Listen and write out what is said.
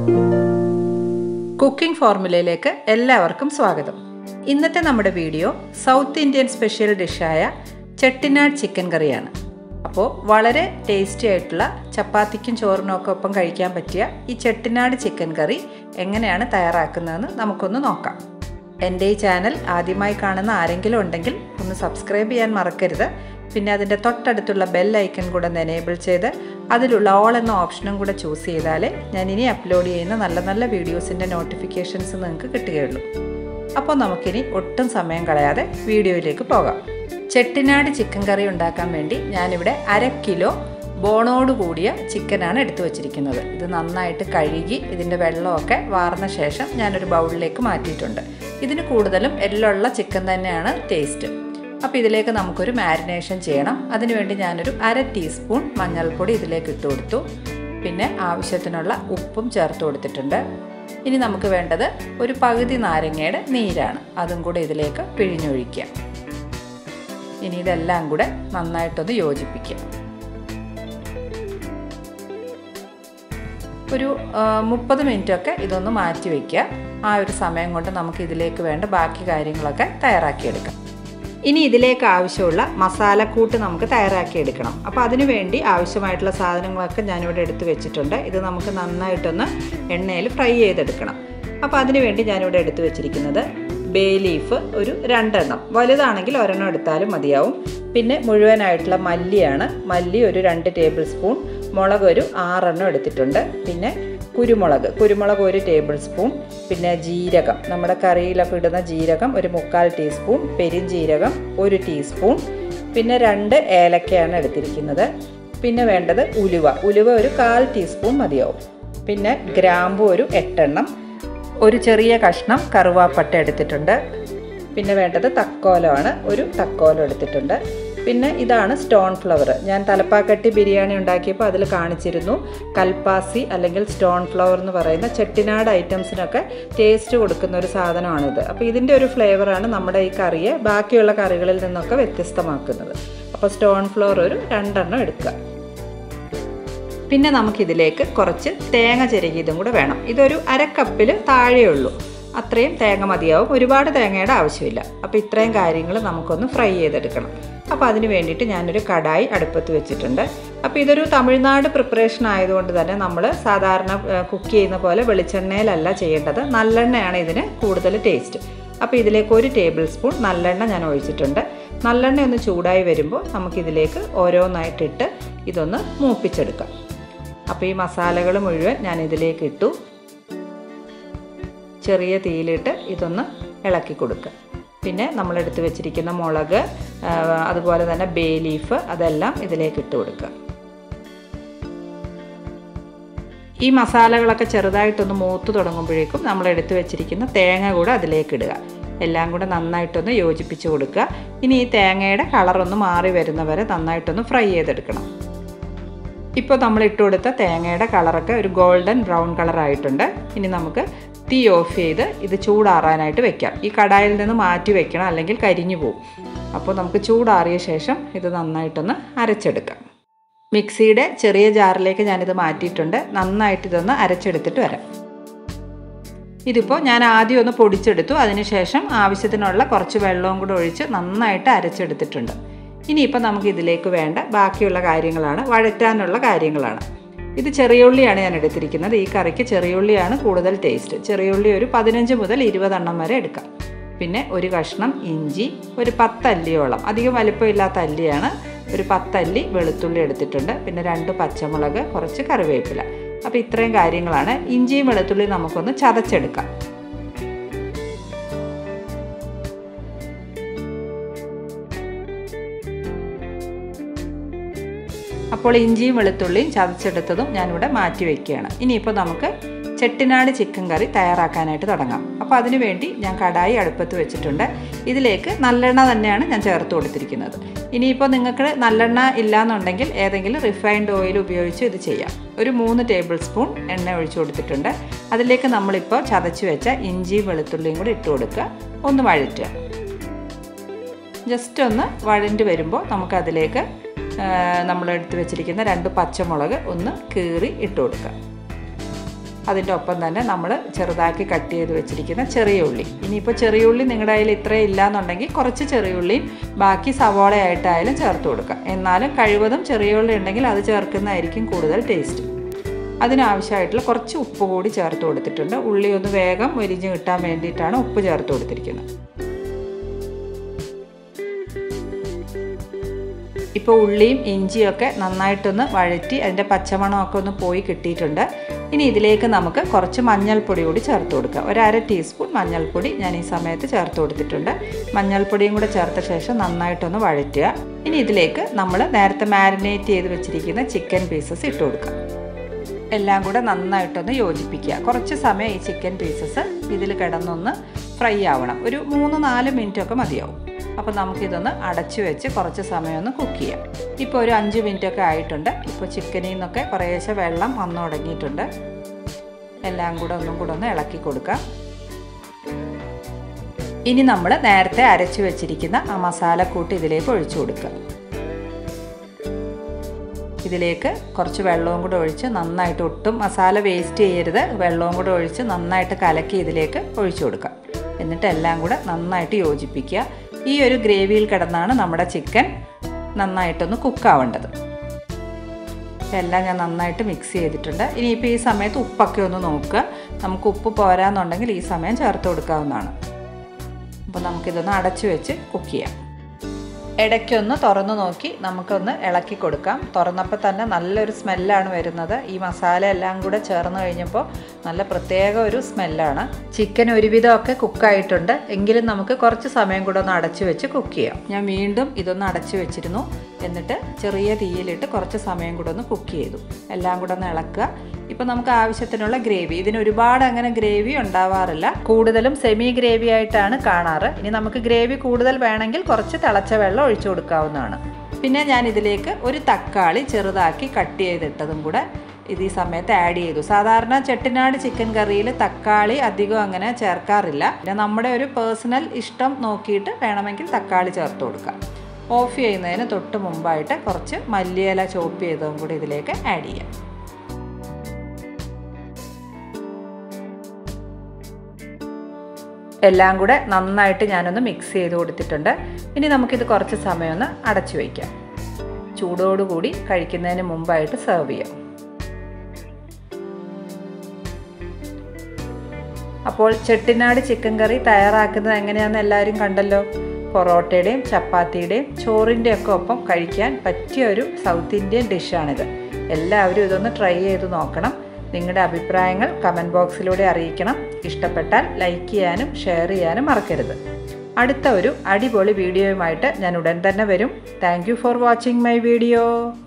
cooking ഫോർമുലയിലേക്ക് എല്ലാവർക്കും സ്വാഗതം ഇന്നത്തെ നമ്മുടെ വീഡിയോ സൗത്ത് ഇന്ത്യൻ സ്പെഷ്യൽ ഡിഷായ ചെട്ടിനാട് ചിക്കൻ കറിയാണ് അപ്പോൾ വളരെ ടേസ്റ്റി ആയിട്ടുള്ള ചപ്പാത്തിക്കും ചോറിനൊക്കെ ഒപ്പം കഴിക്കാൻ പറ്റിയ ഈ ചെട്ടിനാട് ചിക്കൻ കറി എങ്ങനെയാണ് തയ്യാറാക്കുന്നതെന്ന് നമുക്കൊന്ന് നോക്കാം എൻ്റെ ഈ ചാനൽ ആദ്യമായി കാണുന്ന ആരെങ്കിലും ഉണ്ടെങ്കിൽ ഒന്ന് സബ്സ്ക്രൈബ് ചെയ്യാൻ മറക്കരുത് പിന്നെ അതിൻ്റെ തൊട്ടടുത്തുള്ള ബെൽ ഐക്കൺ കൂടെ ഒന്ന് എനേബിൾ ചെയ്ത് അതിലുള്ള ഓൾ എന്ന ഓപ്ഷനും കൂടെ ചൂസ് ചെയ്താലേ ഞാൻ ഇനി അപ്ലോഡ് ചെയ്യുന്ന നല്ല നല്ല വീഡിയോസിൻ്റെ നോട്ടിഫിക്കേഷൻസ് നിങ്ങൾക്ക് കിട്ടുകയുള്ളൂ അപ്പോൾ നമുക്കിനി ഒട്ടും സമയം കളയാതെ വീഡിയോയിലേക്ക് പോകാം ചെട്ടിനാട് ചിക്കൻ കറി ഉണ്ടാക്കാൻ വേണ്ടി ഞാനിവിടെ അര കിലോ ബോണോട് കൂടിയ ചിക്കനാണ് എടുത്തു വച്ചിരിക്കുന്നത് ഇത് നന്നായിട്ട് കഴുകി ഇതിൻ്റെ വെള്ളമൊക്കെ വാർന്ന ശേഷം ഞാനൊരു ബൗളിലേക്ക് മാറ്റിയിട്ടുണ്ട് ഇതിന് കൂടുതലും എല്ലുള്ള ചിക്കൻ തന്നെയാണ് ടേസ്റ്റ് അപ്പോൾ ഇതിലേക്ക് നമുക്കൊരു മാരിനേഷൻ ചെയ്യണം അതിനുവേണ്ടി ഞാനൊരു അര ടീസ്പൂൺ മഞ്ഞൾപ്പൊടി ഇതിലേക്ക് ഇട്ട് കൊടുത്തു പിന്നെ ആവശ്യത്തിനുള്ള ഉപ്പും ചേർത്ത് കൊടുത്തിട്ടുണ്ട് ഇനി നമുക്ക് വേണ്ടത് ഒരു പകുതി നാരങ്ങയുടെ നീരാണ് അതും കൂടെ ഇതിലേക്ക് പിഴിഞ്ഞൊഴിക്കുക ഇനി ഇതെല്ലാം കൂടെ നന്നായിട്ടൊന്ന് യോജിപ്പിക്കുക ഒരു മുപ്പത് മിനിറ്റൊക്കെ ഇതൊന്ന് മാറ്റി വയ്ക്കുക ആ ഒരു സമയം കൊണ്ട് നമുക്ക് ഇതിലേക്ക് വേണ്ട ബാക്കി കാര്യങ്ങളൊക്കെ തയ്യാറാക്കിയെടുക്കാം ഇനി ഇതിലേക്ക് ആവശ്യമുള്ള മസാലക്കൂട്ട് നമുക്ക് തയ്യാറാക്കിയെടുക്കണം അപ്പോൾ അതിനു വേണ്ടി ആവശ്യമായിട്ടുള്ള സാധനങ്ങളൊക്കെ ഞാനിവിടെ എടുത്തു വെച്ചിട്ടുണ്ട് ഇത് നമുക്ക് നന്നായിട്ടൊന്ന് എണ്ണയിൽ ഫ്രൈ ചെയ്തെടുക്കണം അപ്പോൾ അതിനു വേണ്ടി ഞാനിവിടെ എടുത്തു വെച്ചിരിക്കുന്നത് ബേ ലീഫ് ഒരു രണ്ടെണ്ണം വലുതാണെങ്കിൽ ഒരെണ്ണം എടുത്താലും മതിയാവും പിന്നെ മുഴുവനായിട്ടുള്ള മല്ലിയാണ് മല്ലി ഒരു രണ്ട് ടേബിൾ സ്പൂൺ മുളക് ഒരു ആറെണ്ണം എടുത്തിട്ടുണ്ട് പിന്നെ കുരുമുളക് കുരുമുളക് ഒരു ടേബിൾ സ്പൂൺ പിന്നെ ജീരകം നമ്മുടെ കറിയിലൊക്കെ ഇടുന്ന ജീരകം ഒരു മുക്കാൽ ടീസ്പൂൺ പെരിഞ്ജീരകം ഒരു ടീസ്പൂൺ പിന്നെ രണ്ട് ഏലക്കയാണ് എടുത്തിരിക്കുന്നത് പിന്നെ വേണ്ടത് ഉലുവ ഉലുവ ഒരു കാൽ ടീസ്പൂൺ മതിയാവും പിന്നെ ഗ്രാമ്പു ഒരു എട്ടെണ്ണം ഒരു ചെറിയ കഷ്ണം കറുവാപ്പട്ട എടുത്തിട്ടുണ്ട് പിന്നെ വേണ്ടത് തക്കോലമാണ് ഒരു തക്കോലം എടുത്തിട്ടുണ്ട് പിന്നെ ഇതാണ് സ്റ്റോൺ ഫ്ലവർ ഞാൻ തലപ്പാക്കട്ടി ബിരിയാണി ഉണ്ടാക്കിയപ്പോൾ അതിൽ കാണിച്ചിരുന്നു കൽപ്പാസി അല്ലെങ്കിൽ സ്റ്റോൺ ഫ്ലവർ എന്ന് പറയുന്ന ചെട്ടിനാട് ഐറ്റംസിനൊക്കെ ടേസ്റ്റ് കൊടുക്കുന്ന ഒരു സാധനമാണിത് അപ്പോൾ ഇതിൻ്റെ ഒരു ഫ്ലേവറാണ് നമ്മുടെ ഈ കറിയെ ബാക്കിയുള്ള കറികളിൽ നിന്നൊക്കെ വ്യത്യസ്തമാക്കുന്നത് അപ്പോൾ സ്റ്റോൺ ഫ്ലവർ ഒരു രണ്ടെണ്ണം എടുക്കുക പിന്നെ നമുക്കിതിലേക്ക് കുറച്ച് തേങ്ങ ചിരകിയതും കൂടെ വേണം ഇതൊരു അരക്കപ്പിൽ താഴെയുള്ളൂ അത്രയും തേങ്ങ മതിയാവും ഒരുപാട് തേങ്ങയുടെ ആവശ്യമില്ല അപ്പോൾ ഇത്രയും കാര്യങ്ങൾ നമുക്കൊന്ന് ഫ്രൈ ചെയ്തെടുക്കണം അപ്പോൾ അതിന് വേണ്ടിയിട്ട് ഞാനൊരു കടായി അടുപ്പത്ത് വെച്ചിട്ടുണ്ട് അപ്പോൾ ഇതൊരു തമിഴ്നാട് പ്രിപ്പറേഷൻ ആയതുകൊണ്ട് തന്നെ നമ്മൾ സാധാരണ കുക്ക് ചെയ്യുന്ന പോലെ വെളിച്ചെണ്ണയിലല്ല ചെയ്യേണ്ടത് നല്ലെണ്ണയാണ് ഇതിന് കൂടുതൽ ടേസ്റ്റ് അപ്പോൾ ഇതിലേക്ക് ഒരു ടേബിൾ സ്പൂൺ നല്ലെണ്ണ ഞാൻ ഒഴിച്ചിട്ടുണ്ട് നല്ലെണ്ണ ഒന്ന് ചൂടായി വരുമ്പോൾ നമുക്കിതിലേക്ക് ഓരോന്നായിട്ടിട്ട് ഇതൊന്ന് മൂപ്പിച്ചെടുക്കാം അപ്പോൾ ഈ മസാലകൾ മുഴുവൻ ഞാൻ ഇതിലേക്ക് ഇട്ടു ചെറിയ തീയിലിട്ട് ഇതൊന്ന് ഇളക്കി കൊടുക്കുക പിന്നെ നമ്മൾ എടുത്തു വെച്ചിരിക്കുന്ന മുളക് അതുപോലെ തന്നെ ബേ ലീഫ് അതെല്ലാം ഇതിലേക്ക് ഇട്ട് കൊടുക്കുക ഈ മസാലകളൊക്കെ ചെറുതായിട്ടൊന്ന് മൂത്ത് തുടങ്ങുമ്പോഴേക്കും നമ്മൾ എടുത്തു വെച്ചിരിക്കുന്ന തേങ്ങ കൂടെ അതിലേക്ക് ഇടുക എല്ലാം കൂടെ നന്നായിട്ടൊന്ന് യോജിപ്പിച്ച് കൊടുക്കുക ഇനി ഈ തേങ്ങയുടെ കളറൊന്ന് മാറി വരുന്നവരെ നന്നായിട്ടൊന്ന് ഫ്രൈ ചെയ്തെടുക്കണം ഇപ്പോൾ നമ്മൾ ഇട്ട് കൊടുത്ത തേങ്ങയുടെ കളറൊക്കെ ഒരു ഗോൾഡൻ ബ്രൗൺ കളറായിട്ടുണ്ട് ഇനി നമുക്ക് തീ ഓഫ് ചെയ്ത് ഇത് ചൂടാറാനായിട്ട് വെക്കാം ഈ കടായിൽ നിന്ന് മാറ്റി വെക്കണം അല്ലെങ്കിൽ കരിഞ്ഞു പോകും അപ്പോൾ നമുക്ക് ചൂടാറിയ ശേഷം ഇത് നന്നായിട്ടൊന്ന് അരച്ചെടുക്കാം മിക്സിയുടെ ചെറിയ ജാറിലേക്ക് ഞാനിത് മാറ്റിയിട്ടുണ്ട് നന്നായിട്ട് ഇതൊന്ന് അരച്ചെടുത്തിട്ട് വരാം ഇതിപ്പോൾ ഞാൻ ആദ്യം ഒന്ന് പൊടിച്ചെടുത്തു അതിനുശേഷം ആവശ്യത്തിനുള്ള കുറച്ച് വെള്ളവും കൂടെ ഒഴിച്ച് നന്നായിട്ട് അരച്ചെടുത്തിട്ടുണ്ട് ഇനിയിപ്പോൾ നമുക്ക് ഇതിലേക്ക് വേണ്ട ബാക്കിയുള്ള കാര്യങ്ങളാണ് വഴറ്റാനുള്ള കാര്യങ്ങളാണ് ഇത് ചെറിയുള്ളിയാണ് ഞാൻ എടുത്തിരിക്കുന്നത് ഈ കറിക്ക് ചെറിയുള്ളിയാണ് കൂടുതൽ ടേസ്റ്റ് ചെറിയുള്ളി ഒരു പതിനഞ്ച് മുതൽ ഇരുപതെണ്ണം വരെ എടുക്കാം പിന്നെ ഒരു കഷ്ണം ഇഞ്ചി ഒരു പത്തല്ലിയോളം അധികം വലിപ്പമില്ലാത്ത അല്ലിയാണ് ഒരു പത്തല്ലി വെളുത്തുള്ളി എടുത്തിട്ടുണ്ട് പിന്നെ രണ്ട് പച്ചമുളക് കുറച്ച് കറിവേപ്പില അപ്പോൾ ഇത്രയും കാര്യങ്ങളാണ് ഇഞ്ചിയും വെളുത്തുള്ളിയും നമുക്കൊന്ന് ചതച്ചെടുക്കാം അപ്പോൾ ഇഞ്ചിയും വെളുത്തുള്ളിയും ചതച്ചെടുത്തതും ഞാനിവിടെ മാറ്റി വയ്ക്കുകയാണ് ഇനിയിപ്പോൾ നമുക്ക് ചെട്ടിനാട് ചിക്കൻ കറി തയ്യാറാക്കാനായിട്ട് തുടങ്ങാം അപ്പോൾ അതിനു വേണ്ടി ഞാൻ കടായി അടുപ്പത്ത് വെച്ചിട്ടുണ്ട് ഇതിലേക്ക് നല്ലെണ്ണ തന്നെയാണ് ഞാൻ ചേർത്ത് കൊടുത്തിരിക്കുന്നത് ഇനിയിപ്പോൾ നിങ്ങൾക്ക് നല്ലെണ്ണ ഇല്ലാന്നുണ്ടെങ്കിൽ ഏതെങ്കിലും റിഫൈൻഡ് ഓയിൽ ഉപയോഗിച്ച് ഇത് ചെയ്യാം ഒരു മൂന്ന് ടേബിൾ സ്പൂൺ എണ്ണ ഒഴിച്ചു കൊടുത്തിട്ടുണ്ട് അതിലേക്ക് നമ്മളിപ്പോൾ ചതച്ച് വെച്ച ഇഞ്ചിയും വെളുത്തുള്ളിയും കൂടി ഇട്ട് കൊടുക്കുക ഒന്ന് വഴറ്റുക ജസ്റ്റ് ഒന്ന് വഴണ്ട് വരുമ്പോൾ നമുക്കതിലേക്ക് നമ്മൾ എടുത്ത് വെച്ചിരിക്കുന്ന രണ്ട് പച്ചമുളക് ഒന്ന് കീറി ഇട്ട് കൊടുക്കുക അതിൻ്റെ ഒപ്പം തന്നെ നമ്മൾ ചെറുതാക്കി കട്ട് ചെയ്ത് വെച്ചിരിക്കുന്ന ചെറിയ ഉള്ളി ഇനിയിപ്പോൾ ചെറിയ ഉള്ളി നിങ്ങളുടെ കയ്യിൽ ഇത്രയും ഇല്ലയെന്നുണ്ടെങ്കിൽ കുറച്ച് ചെറിയ ഉള്ളിയും ബാക്കി സവോളയായിട്ടായാലും ചേർത്ത് കൊടുക്കുക എന്നാലും കഴിവതും ചെറിയ ഉള്ളി ഉണ്ടെങ്കിൽ അത് ചേർക്കുന്നതായിരിക്കും കൂടുതൽ ടേസ്റ്റ് അതിനാവശ്യമായിട്ടുള്ള കുറച്ച് ഉപ്പ് കൂടി ചേർത്ത് കൊടുത്തിട്ടുണ്ട് ഉള്ളി ഒന്ന് വേഗം മൊരിഞ്ഞ് കിട്ടാൻ വേണ്ടിയിട്ടാണ് ഉപ്പ് ചേർത്ത് കൊടുത്തിരിക്കുന്നത് ഇപ്പോൾ ഉള്ളിയും ഇഞ്ചിയൊക്കെ നന്നായിട്ടൊന്ന് വഴറ്റി അതിൻ്റെ പച്ചമണമൊക്കെ ഒന്ന് പോയി കിട്ടിയിട്ടുണ്ട് ഇനി ഇതിലേക്ക് നമുക്ക് കുറച്ച് മഞ്ഞൾപ്പൊടി കൂടി ചേർത്ത് കൊടുക്കാം ഒരു അര ടീസ്പൂൺ മഞ്ഞൾപ്പൊടി ഞാൻ ഈ സമയത്ത് ചേർത്ത് കൊടുത്തിട്ടുണ്ട് മഞ്ഞൾപ്പൊടിയും കൂടെ ചേർത്ത ശേഷം നന്നായിട്ടൊന്ന് വഴറ്റുക ഇനി ഇതിലേക്ക് നമ്മൾ നേരത്തെ മാരിനേറ്റ് ചെയ്ത് വെച്ചിരിക്കുന്ന ചിക്കൻ പീസസ് ഇട്ട് കൊടുക്കാം എല്ലാം കൂടെ നന്നായിട്ടൊന്ന് യോജിപ്പിക്കുക കുറച്ച് സമയം ഈ ചിക്കൻ പീസസ് ഇതിൽ കിടന്നൊന്ന് ഫ്രൈ ആവണം ഒരു മൂന്ന് നാല് മിനിറ്റൊക്കെ മതിയാവും അപ്പോൾ നമുക്കിതൊന്ന് അടച്ചു വെച്ച് കുറച്ച് സമയം ഒന്ന് കുക്ക് ചെയ്യാം ഇപ്പോൾ ഒരു അഞ്ച് മിനിറ്റൊക്കെ ആയിട്ടുണ്ട് ഇപ്പോൾ ചിക്കനിൽ നിന്നൊക്കെ കുറേശ്ശെ വെള്ളം വന്നു തുടങ്ങിയിട്ടുണ്ട് എല്ലാം കൂടെ ഒന്നും കൂടെ ഒന്ന് ഇളക്കി കൊടുക്കാം ഇനി നമ്മൾ നേരത്തെ അരച്ചു വെച്ചിരിക്കുന്ന ആ മസാലക്കൂട്ട് ഇതിലേക്ക് ഒഴിച്ചു കൊടുക്കുക ഇതിലേക്ക് കുറച്ച് വെള്ളവും കൂടെ ഒഴിച്ച് നന്നായിട്ട് ഒട്ടും മസാല വേസ്റ്റ് ചെയ്യരുത് വെള്ളവും കൂടെ ഒഴിച്ച് നന്നായിട്ട് കലക്കി ഇതിലേക്ക് ഒഴിച്ചു കൊടുക്കാം എന്നിട്ട് എല്ലാം കൂടെ നന്നായിട്ട് യോജിപ്പിക്കുക ഈ ഒരു ഗ്രേവിയിൽ കിടന്നാണ് നമ്മുടെ ചിക്കൻ നന്നായിട്ടൊന്ന് കുക്കാവേണ്ടത് എല്ലാം ഞാൻ നന്നായിട്ട് മിക്സ് ചെയ്തിട്ടുണ്ട് ഇനിയിപ്പോൾ ഈ സമയത്ത് ഉപ്പൊക്കെ ഒന്ന് നോക്കുക നമുക്ക് ഉപ്പ് പോരാന്നുണ്ടെങ്കിൽ ഈ സമയം ചേർത്ത് കൊടുക്കാവുന്നതാണ് അപ്പോൾ നമുക്കിതൊന്ന് അടച്ചു വെച്ച് കുക്ക് ചെയ്യാം ഇടയ്ക്കൊന്ന് തുറന്നു നോക്കി നമുക്കൊന്ന് ഇളക്കി കൊടുക്കാം തുറന്നപ്പോൾ തന്നെ നല്ലൊരു സ്മെല്ലാണ് വരുന്നത് ഈ മസാല എല്ലാം കൂടെ ചേർന്ന് കഴിഞ്ഞപ്പോൾ നല്ല പ്രത്യേക ഒരു സ്മെല്ലാണ് ചിക്കൻ ഒരുവിധമൊക്കെ കുക്കായിട്ടുണ്ട് എങ്കിലും നമുക്ക് കുറച്ച് സമയം കൂടെ ഒന്ന് അടച്ചു വെച്ച് കുക്ക് ചെയ്യാം ഞാൻ വീണ്ടും ഇതൊന്ന് അടച്ചു വെച്ചിരുന്നു എന്നിട്ട് ചെറിയ തീയിലിട്ട് കുറച്ച് സമയം കൂടെ ഒന്ന് കുക്ക് ചെയ്തു എല്ലാം കൂടെ ഒന്ന് ഇളക്കുക ഇപ്പം നമുക്ക് ആവശ്യത്തിനുള്ള ഗ്രേവി ഇതിന് ഒരുപാട് അങ്ങനെ ഗ്രേവി ഉണ്ടാവാറില്ല കൂടുതലും സെമി ഗ്രേവി ആയിട്ടാണ് കാണാറ് ഇനി നമുക്ക് ഗ്രേവി കൂടുതൽ വേണമെങ്കിൽ കുറച്ച് തിളച്ച വെള്ളം ഒഴിച്ചു കൊടുക്കാവുന്നതാണ് പിന്നെ ഞാൻ ഇതിലേക്ക് ഒരു തക്കാളി ചെറുതാക്കി കട്ട് ചെയ്തിട്ടതും കൂടെ ഇത് ഈ സമയത്ത് ആഡ് ചെയ്തു സാധാരണ ചെട്ടിനാട് ചിക്കൻ കറിയിൽ തക്കാളി അധികം അങ്ങനെ ചേർക്കാറില്ല പിന്നെ നമ്മുടെ ഒരു പേഴ്സണൽ ഇഷ്ടം നോക്കിയിട്ട് വേണമെങ്കിൽ തക്കാളി ചേർത്ത് കൊടുക്കാം ഓഫ് ചെയ്യുന്നതിന് തൊട്ട് മുമ്പായിട്ട് കുറച്ച് മല്ലിയില ചോപ്പ് ചെയ്തതും കൂടി ഇതിലേക്ക് ആഡ് ചെയ്യാം എല്ലാം കൂടെ നന്നായിട്ട് ഞാനൊന്ന് മിക്സ് ചെയ്ത് കൊടുത്തിട്ടുണ്ട് ഇനി നമുക്കിത് കുറച്ച് സമയം ഒന്ന് അടച്ചു വയ്ക്കാം ചൂടോടുകൂടി കഴിക്കുന്നതിന് മുമ്പായിട്ട് സെർവ് ചെയ്യാം അപ്പോൾ ചെട്ടിനാട് ചിക്കൻ കറി തയ്യാറാക്കുന്നത് എങ്ങനെയാണെന്ന് എല്ലാവരും കണ്ടല്ലോ പൊറോട്ടയുടെയും ചപ്പാത്തിയുടെയും ചോറിൻ്റെയും ഒക്കെ ഒപ്പം കഴിക്കാൻ പറ്റിയ ഒരു സൗത്ത് ഇന്ത്യൻ ഡിഷാണിത് എല്ലാവരും ഇതൊന്ന് ട്രൈ ചെയ്ത് നോക്കണം നിങ്ങളുടെ അഭിപ്രായങ്ങൾ കമൻറ്റ് ബോക്സിലൂടെ അറിയിക്കണം ഇഷ്ടപ്പെട്ടാൽ ലൈക്ക് ചെയ്യാനും ഷെയർ ചെയ്യാനും മറക്കരുത് അടുത്ത ഒരു അടിപൊളി വീഡിയോയുമായിട്ട് ഞാൻ ഉടൻ തന്നെ വരും thank for watching my video